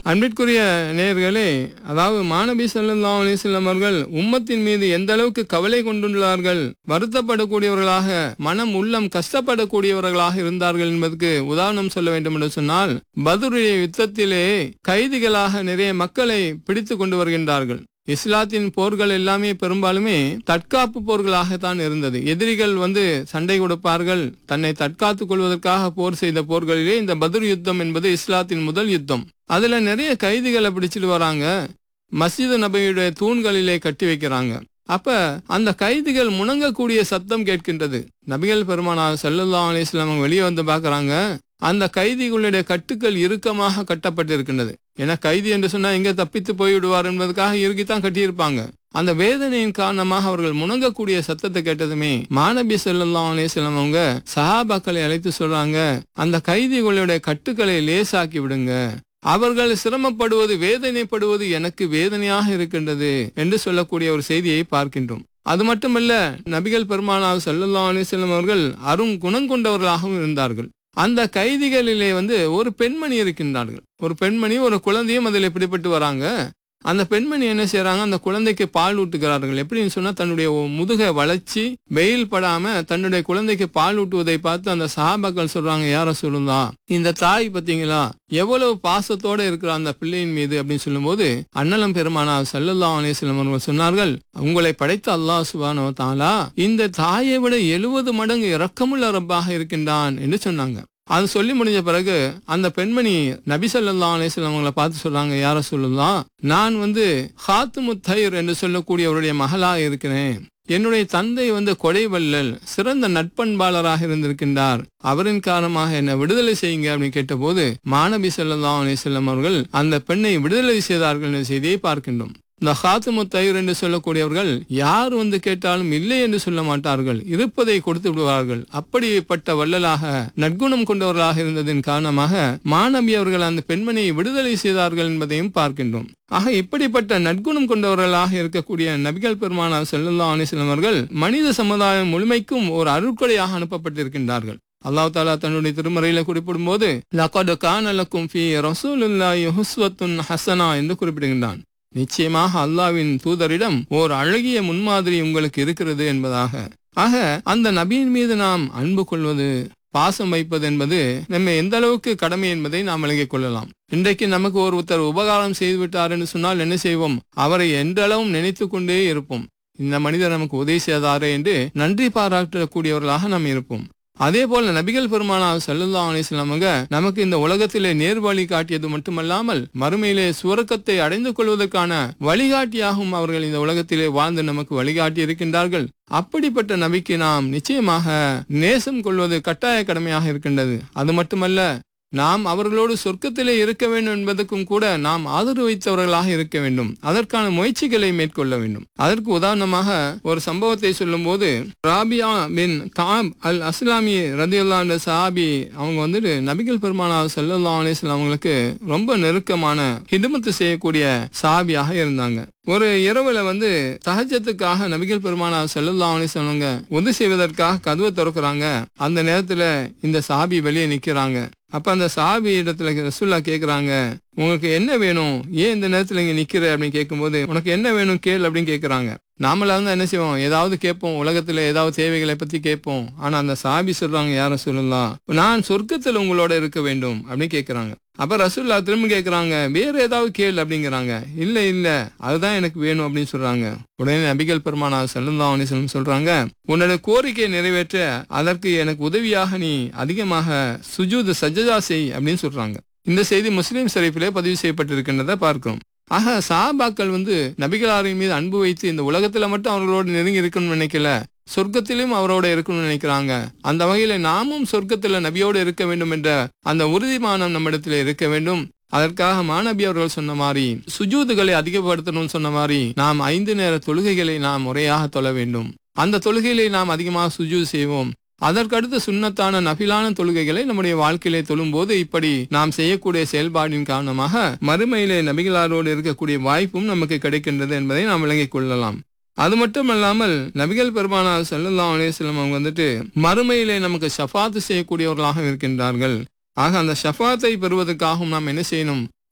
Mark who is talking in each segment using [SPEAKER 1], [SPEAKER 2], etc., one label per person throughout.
[SPEAKER 1] அன்பிற்குரிய நேயர்களே அதாவது மாணவி ஸல்லல்லாஹு அலைஹி வஸல்லம் அவர்கள் உம்மத்தின் மீது எந்த அளவுக்கு கவலை கொண்டுள்ளார்கள் வருத்தப்படக்கூடியவர்களாக மனம் உள்ளம் கஷ்டப்படக்கூடியவர்களாக இருந்தார்கள் என்பதற்கு உதாரணம் சொல்ல வேண்டும் என்று சொன்னால் பதுரிய யுத்தத்திலே கைதிகளாக நிறைய மக்களை பிடித்து கொண்டு வருகின்றார்கள் இஸ்லாத்தின் போர்கள் எல்லாமே பெரும்பாலுமே தற்காப்பு போர்களாகத்தான் இருந்தது எதிரிகள் வந்து சண்டை கொடுப்பார்கள் தன்னை தற்காத்துக் கொள்வதற்காக போர் செய்த போர்களிலே இந்த பத்ர் யுத்தம் என்பது இஸ்லாத்தின் முதல் யுத்தம் அதுல நிறைய கைதிகளை பிடிச்சிட்டு வராங்க மஸ்ஜிது நபியுடைய தூண்களிலே கட்டி வைக்கிறாங்க அப்ப அந்த கைதிகள் முணங்கக்கூடிய சத்தம் கேட்கின்றது நபிகள் பெருமானார் ஸல்லல்லாஹு அலைஹி வஸல்லம் வெளியே வந்து பார்க்கறாங்க அந்த கைதிகளுடைய கட்டுக்கள் இறுக்கமாக கட்டப்பட்டிருக்கின்றது ஏன்னா கைதி என்று சொன்னா எங்க தப்பித்து போய்விடுவார் என்பதற்காக இறுக்கித்தான் கட்டியிருப்பாங்க அந்த வேதனையின் காரணமாக அவர்கள் முணங்கக்கூடிய சத்தத்தை கேட்டதுமே மாணபி ஸல்லல்லாஹு அலைஹி வஸல்லம் அவங்க சஹாபாக்களை அழைத்து சொல்றாங்க அந்த கைதிகளுடைய கட்டுக்களை லேசாக்கி விடுங்க அவர்கள் சிரமப்படுவது வேதனைப்படுவது எனக்கு வேதனையாக இருக்கின்றது என்று சொல்லக்கூடிய ஒரு செய்தியை பார்க்கின்றோம் அது மட்டுமல்ல நபிகள் பெருமானார் ஸல்லல்லாஹு அலைஹி வஸல்லம் அவர்கள் அரும் குணம் கொண்டவர்களாகவும் இருந்தார்கள் அந்த கைதிகளிலே வந்து ஒரு பெண்மணி இருக்கின்றார்கள் ஒரு பெண்மணி ஒரு குழந்தையும் அதில் பிடிபட்டு வராங்க அந்த பெண்மணி என்ன செய்றாங்க அந்த குழந்தைக்கு பால் ஊட்டுகிறார்கள் எப்படின்னு சொன்னா தன்னுடைய முதுகை வளைச்சி வெயில் படாம தன்னுடைய குழந்தைக்கு பால் ஊட்டுவதை பார்த்து அந்த சஹாபாக்கள் சொல்றாங்க யார சொல்லுந்தா இந்த தாய் பாத்தீங்களா எவ்வளவு பாசத்தோட இருக்கிற அந்த பிள்ளையின் மீது அப்படின்னு சொல்லும்போது அண்ணலம் பெருமானா சல்லல்லாஹு அலைஹி வஸல்லம் அவர்கள் சொன்னார்கள் உங்களை படைத்த அல்லாஹ் சுப்ஹானஹு வ தஆலா இந்த தாயை விட எழுபது மடங்கு இரக்கமுள்ள ரப்பாக இருக்கின்றான் என்று சொன்னாங்க அது சொல்லி முடிஞ்ச பிறகு அந்த பெண்மணி நபி ஸல்லல்லாஹு அலைஹி வஸல்லம் அவங்கள பார்த்து சொல்றாங்க யார சொல்லலாம் நான் வந்து ஹாத்துமுத் தைர் என்று சொல்லக்கூடியவருடைய மகளாக இருக்கிறேன் என்னுடைய தந்தை வந்து கொடைவல்லல் சிறந்த நட்பண்பாளராக இருந்திருக்கின்றார் அவரின் காரணமாக என்னை விடுதலை செய்யுங்க அப்படின்னு கேட்டபோது மாணவி ஸல்லல்லாஹு அலைஹி வஸல்லம் அவர்கள் அந்த பெண்ணை விடுதலை செய்தார்கள் என்ற செய்தியை பார்க்கின்றோம் இந்த ஹாத்துமு தயிர் என்று சொல்லக்கூடியவர்கள் யார் வந்து கேட்டாலும் இல்லை என்று சொல்ல மாட்டார்கள் இருப்பதை கொடுத்து விடுவார்கள் அப்படிப்பட்ட வள்ளலாக நற்குணம் கொண்டவர்களாக இருந்ததின் காரணமாக மாணவி அவர்கள் அந்த பெண்மணியை விடுதலை செய்தார்கள் என்பதையும் பார்க்கின்றோம் ஆக இப்படிப்பட்ட நற்குணம் கொண்டவர்களாக இருக்கக்கூடிய நபிகள் பெருமானார் ஸல்லல்லாஹு அலைஹி வஸல்லம் அவர்கள் மனித சமுதாயம் முழுமைக்கும் ஒரு அருட்கொடையாக அனுப்பப்பட்டிருக்கின்றார்கள் அல்லாஹ் தாலா தன்னுடைய திருமறையில குறிப்பிடும் போது லகட் கான லக்கும் ஃபீ ரசூலுல்லாஹி ஹுஸ்வத்துன் ஹசனா என்று குறிப்பிடுகின்றான் நிச்சயமாக அல்லாவின் தூதரிடம் ஓர் அழகிய முன்மாதிரி உங்களுக்கு இருக்கிறது என்பதாக ஆக அந்த நபியின் மீது நாம் அன்பு கொள்வது பாசம் வைப்பது என்பது நம்ம எந்த அளவுக்கு கடமை என்பதை நாம் விளங்கிக் கொள்ளலாம் இன்றைக்கு நமக்கு ஒருத்தர் உபகாரம் செய்து விட்டார் என்று சொன்னால் என்ன செய்வோம் அவரை என்றளவும் நினைத்து கொண்டே இருப்போம் இந்த மனிதர் நமக்கு உதவி செய்தாரே என்று நன்றி பாராட்டக்கூடியவர்களாக நாம் இருப்போம் அதே போல நபிகள் பெருமானார் ஸல்லல்லாஹு அலைஹி வஸல்லம் அவங்க நமக்கு இந்த உலகத்திலே நேர்வழி காட்டியது மட்டுமல்லாமல் மறுமையிலே சுவர்க்கத்தை அடைந்து கொள்வதற்கான வழிகாட்டியாகவும் அவர்கள் இந்த உலகத்திலே வாழ்ந்து நமக்கு வழிகாட்டி இருக்கின்றார்கள் அப்படிப்பட்ட நபிக்கு நாம் நிச்சயமாக நேசம் கொள்வது கட்டாய கடமையாக இருக்கின்றது அது மட்டுமல்ல நாம் அவர்களோடு சொர்க்கத்திலே இருக்க வேண்டும் என்பதற்கும் கூட நாம் ஆதரவு வைத்தவர்களாக இருக்க வேண்டும் அதற்கான முயற்சிகளை மேற்கொள்ள வேண்டும் அதற்கு உதாரணமாக ஒரு சம்பவத்தை சொல்லும்போது ராபியா பின் தாப் அல் அஸ்லாமி ரதியுல்லா என்ற சஹாபி அவங்க வந்துட்டு நபிகள் பெருமானார் ஸல்லல்லாஹு அலைஹி வஸல்லம் அவங்களுக்கு ரொம்ப நெருக்கமான ஹிதுமத்து செய்யக்கூடிய சஹாபியாக இருந்தாங்க ஒரு இரவுல வந்து தஹஜத்துக்காக நபிகள் பெருமானார் ஸல்லல்லாஹு அலைஹி வஸல்லம் அவங்க உதவி செய்வதற்காக கதவை திறக்கிறாங்க அந்த நேரத்துல இந்த சஹாபி வெளியே நிக்கிறாங்க அப்ப அந்த சாபி இடத்துல ரசுல்லா கேக்குறாங்க உங்களுக்கு என்ன வேணும் ஏன் இந்த நேரத்துல இங்க நிக்கிற அப்படின்னு கேட்கும்போது உனக்கு என்ன வேணும் கேள் அப்படின்னு கேக்குறாங்க நாமளா இருந்தா என்ன செய்வோம் ஏதாவது கேட்போம் உலகத்துல ஏதாவது தேவைகளை பத்தி கேட்போம் ஆனா அந்த சாபி சொல்றாங்க யார சொல்லலாம் நான் சொர்க்கத்துல உங்களோட இருக்க வேண்டும் அப்படின்னு கேக்குறாங்க அப்ப ரசூல்லா திரும்ப கேக்குறாங்க வேற ஏதாவது கேள் அப்படிங்கிறாங்க இல்ல இல்ல அதுதான் எனக்கு வேணும் அப்படின்னு சொல்றாங்க உடனே நபிகள் பெருமானா ஸல்லல்லாஹு அலைஹி வஸல்லம் சொல்றாங்க உன்னோட கோரிக்கையை நிறைவேற்ற அதற்கு எனக்கு உதவியாக நீ அதிகமாக சுஜூது சஜ்ஜதா செய் அப்படின்னு சொல்றாங்க இந்த செய்தி முஸ்லீம் ஷரீஃபிலே பதிவு செய்யப்பட்டிருக்கின்றதை பார்க்கிறோம் ஆக சாபாக்கள் வந்து நபிகளாரின் மீது அன்பு வைத்து இந்த உலகத்துல மட்டும் அவர்களோடு நெருங்கி இருக்கணும்னு நினைக்கல சொர்க்கத்திலும் அவரோட இருக்கணும்னு நினைக்கிறாங்க அந்த வகையில நாமும் சொர்க்கத்துல நபியோடு இருக்க வேண்டும் என்ற அந்த உறுதிமானம் நம்மிடத்துல இருக்க வேண்டும் அதற்காக மாணவி அவர்கள் சொன்ன மாதிரி சுஜூதுகளை அதிகப்படுத்தணும்னு சொன்ன மாதிரி நாம் ஐந்து நேர தொழுகைகளை நாம் முறையாக தொழ வேண்டும் அந்த தொழுகைகளை நாம் அதிகமாக சுஜூது செய்வோம் அதற்கடுத்து சுண்ணத்தான நபிலான தொழுகைகளை நம்முடைய வாழ்க்கையிலே தொழும்போது இப்படி நாம் செய்யக்கூடிய செயல்பாடின் காரணமாக மறுமையிலே நபிகளாரோடு இருக்கக்கூடிய வாய்ப்பும் நமக்கு கிடைக்கின்றது என்பதை நாம் விளங்கிக் கொள்ளலாம் அது மட்டும் அல்லாமல் நபிகள் பெருமானார் ஸல்லல்லாஹு அலைஹி வஸல்லம் அவங்க வந்துட்டு மறுமையிலே நமக்கு ஷஃபாத்து செய்யக்கூடியவர்களாக இருக்கின்றார்கள் ஆக அந்த ஷஃபாத்தை பெறுவதற்காகவும் நாம் என்ன செய்யணும்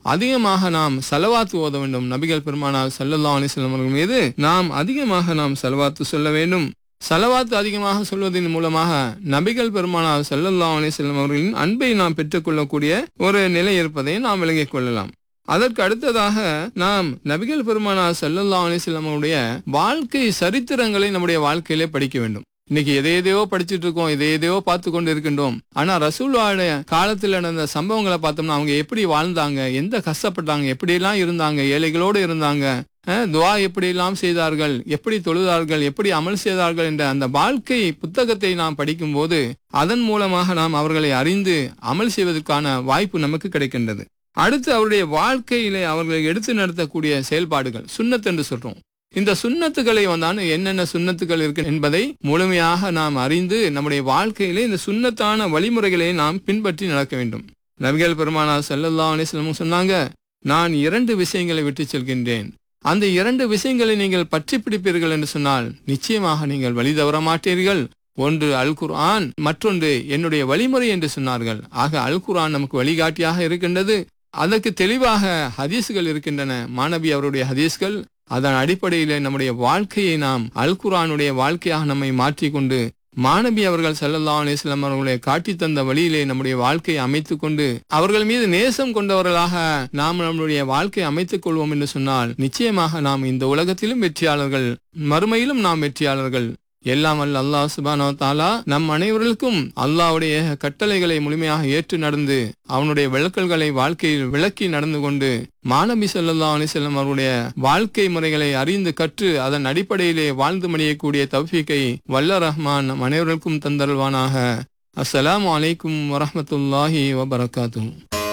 [SPEAKER 1] அதிகமாக நாம் செலவாத்து ஓத வேண்டும் நபிகள் பெருமானார் ஸல்லல்லாஹு அலைஹி வஸல்லம் அவர்கள் மீது நாம் அதிகமாக நாம் செலவாத்து சொல்ல வேண்டும் செலவாத்து அதிகமாக சொல்வதன் மூலமாக நபிகள் பெருமானார் ஸல்லல்லாஹு அலைஹி வஸல்லம் அவர்களின் அன்பை நாம் பெற்றுக்கொள்ளக்கூடிய ஒரு நிலை இருப்பதை நாம் விளங்கிக் கொள்ளலாம் அதற்கு அடுத்ததாக நாம் நபிகள் பெருமானார் ஸல்லல்லாஹு அலைஹி வஸல்லம் அவருடைய வாழ்க்கை சரித்திரங்களை நம்முடைய வாழ்க்கையிலே படிக்க வேண்டும் இன்னைக்கு எதை எதையோ படிச்சுட்டு இருக்கோம் எதை எதையோ பார்த்து கொண்டு இருக்கின்றோம் ஆனா ரசூலுடைய காலத்தில் நடந்த சம்பவங்களை பார்த்தோம்னா அவங்க எப்படி வாழ்ந்தாங்க எந்த கஷ்டப்பட்டாங்க எப்படியெல்லாம் இருந்தாங்க ஏழைகளோடு இருந்தாங்க அஹ், துவா எப்படியெல்லாம் செய்தார்கள் எப்படி தொழுதார்கள் எப்படி அமல் செய்தார்கள் என்ற அந்த வாழ்க்கை புத்தகத்தை நாம் படிக்கும்போது அதன் மூலமாக நாம் அவர்களை அறிந்து அமல் செய்வதற்கான வாய்ப்பு நமக்கு கிடைக்கின்றது அடுத்து அவருடைய வாழ்க்கையிலே அவர்களை எடுத்து நடத்தக்கூடிய செயல்பாடுகள் சுன்னத் என்று சொல்றோம் இந்த சுன்னத்துகளை வந்தான் என்னென்ன சுன்னத்துகள் இருக்கு என்பதை முழுமையாக நாம் அறிந்து நம்முடைய வாழ்க்கையிலே இந்த சுன்னத்தான வழிமுறைகளை நாம் பின்பற்றி நடக்க வேண்டும் நபிகள் பெருமானார் ஸல்லல்லாஹு அலைஹி வஸல்லம் சொன்னாங்க நான் இரண்டு விஷயங்களை விட்டு செல்கின்றேன் அந்த இரண்டு விஷயங்களை நீங்கள் பற்றி பிடிப்பீர்கள் என்று சொன்னால் நிச்சயமாக நீங்கள் வழி தவற மாட்டீர்கள் ஒன்று அல் குர்ஆன் மற்றொன்று என்னுடைய வழிமுறை என்று சொன்னார்கள் ஆக அல் குர்ஆன் நமக்கு வழிகாட்டியாக இருக்கின்றது அதற்கு தெளிவாக ஹதீஸ்கள் இருக்கின்றன மாணவி அவருடைய ஹதீஸ்கள் அதன் அடிப்படையிலே நம்முடைய வாழ்க்கையை நாம் அல் குர்ஆனுடைய வாழ்க்கையாக நம்மை மாற்றிக்கொண்டு மாணவி அவர்கள் ஸல்லல்லாஹு அலைஹி வஸல்லம் அவர்களை காட்டித் தந்த வழியிலே நம்முடைய வாழ்க்கையை அமைத்துக் கொண்டு அவர்கள் மீது நேசம் கொண்டவர்களாக நாம் நம்முடைய வாழ்க்கையை அமைத்துக் கொள்வோம் என்று சொன்னால் நிச்சயமாக நாம் இந்த உலகத்திலும் வெற்றியாளர்கள் மறுமையிலும் நாம் வெற்றியாளர்கள் எல்லாம் அல்ல அல்லாஹ் சுபானோ தாலா நம் அனைவர்களுக்கும் அல்லாஹ்வுடைய கட்டளைகளை முழுமையாக ஏற்று நடந்து அவனுடைய விளக்கல்களை வாழ்க்கையில் விளக்கி நடந்து கொண்டு மாணவி ஸல்லல்லாஹு அலைஹி வஸல்லம் அவருடைய வாழ்க்கை முறைகளை அறிந்து கற்று அதன் அடிப்படையிலே வாழ்ந்து மடியக்கூடிய தௌஃபீக்கை வல்ல ரஹ்மான் நம் அனைவருக்கும் தந்தருள்வானாக அஸ்ஸலாமு அலைக்கும் வரஹ்மத்துல்லாஹி வபரகாத்துஹு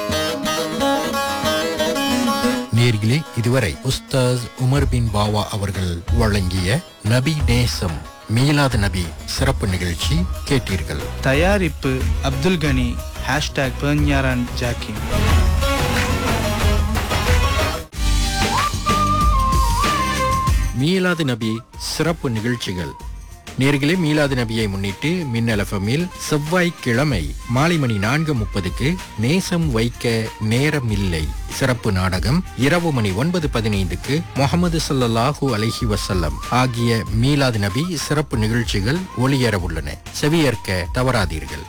[SPEAKER 2] நேர்களே இதுவரை உஸ்தாஸ் உமர் பின் பாவா அவர்கள் வழங்கிய நபி நேசம் மீலாத நபி சிறப்பு நிகழ்ச்சி கேட்டீர்கள்
[SPEAKER 3] தயாரிப்பு அப்துல் கனி ஹேஷ்டாக் பெர்ஞாரான் ஜாக்கின்
[SPEAKER 2] மீலாது நபி சிறப்பு நிகழ்ச்சிகள் நேர்களே மீலாது நபியை முன்னிட்டு மின்னல் எஃப்எம்மில் செவ்வாய்க்கிழமை மாலை மணி நான்கு முப்பதுக்கு நேசம் வைக்க நேரம் இல்லை சிறப்பு நாடகம் இரவு மணி ஒன்பது பதினைந்துக்கு முகமது ஸல்லல்லாஹு அலைஹி வஸல்லம் ஆகிய மீலாது நபி சிறப்பு நிகழ்ச்சிகள் ஒளியேற உள்ளன செவியேற்க தவறாதீர்கள்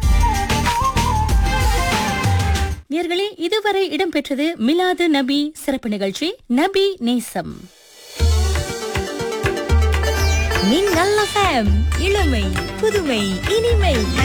[SPEAKER 4] நேர்களே இதுவரை இடம்பெற்றது மிலாது நபி சிறப்பு நிகழ்ச்சி நபி நேசம் மின்னல் FM இளமை புதுமை இனிமை